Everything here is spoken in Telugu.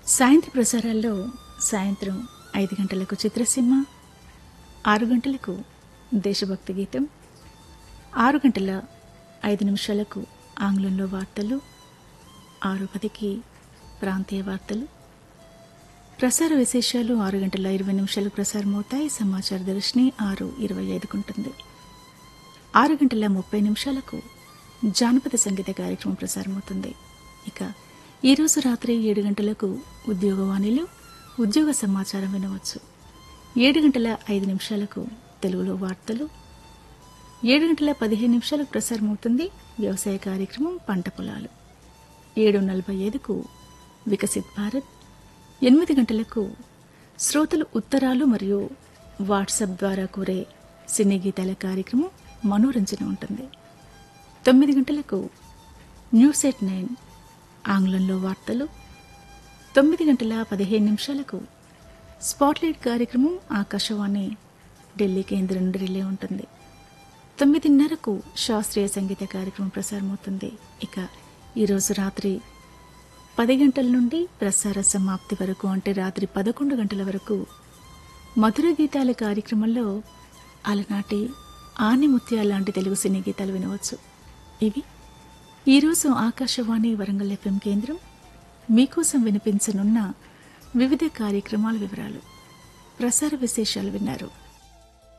సాయంత్ర ప్రసారాల్లో సాయంత్రం ఐదు గంటలకు చిత్రసీమ ఆరు గంటలకు దేశభక్తి గీతం ఆరు గంటల ఐదు నిమిషాలకు ఆంగ్లంలో వార్తలు ఆరు పదికి ప్రాంతీయ వార్తలు ప్రసార విశేషాలు ఆరు గంటల ఇరవై నిమిషాలకు ప్రసారమవుతాయి సమాచార దర్శిని ఆరు ఇరవై ఐదుకుంటుంది ఆరు గంటల ముప్పై నిమిషాలకు జానపద సంగీత కార్యక్రమం ప్రసారమవుతుంది ఇక ఈరోజు రాత్రి ఏడు గంటలకు ఉద్యోగవాణిలో ఉద్యోగ సమాచారం వినవచ్చు ఏడు గంటల ఐదు నిమిషాలకు తెలుగులో వార్తలు ఏడు గంటల పదిహేను నిమిషాలకు ప్రసారమవుతుంది వ్యవసాయ కార్యక్రమం పంట పొలాలు ఏడు నలభై ఐదుకు వికసిత్ భారత్ ఎనిమిది గంటలకు శ్రోతలు ఉత్తరాలు మరియు వాట్సాప్ ద్వారా కోరే సినీ గీతాల కార్యక్రమం మనోరంజన ఉంటుంది తొమ్మిది గంటలకు న్యూస్ ఎట్ నైన్ ఆంగ్లంలో వార్తలు తొమ్మిది గంటల పదిహేను నిమిషాలకు స్పాట్లైట్ కార్యక్రమం ఆకాశవాణి ఢిల్లీ కేంద్రం నుండి రిలే ఉంటుంది తొమ్మిదిన్నరకు శాస్త్రీయ సంగీత కార్యక్రమం ప్రసారమవుతుంది ఇక ఈరోజు రాత్రి పది గంటల నుండి ప్రసార సమాప్తి వరకు అంటే రాత్రి పదకొండు గంటల వరకు మధుర గీతాల కార్యక్రమంలో అలనాటి ఆనిముత్యాల లాంటి తెలుగు సినీ గీతాలు వినవచ్చు ఇవి ఈరోజు ఆకాశవాణి వరంగల్ ఎఫ్ఎం కేంద్రం మీకోసం వినిపించనున్న వివిధ కార్యక్రమాల వివరాలు ప్రసార విశేషాలు విన్నారు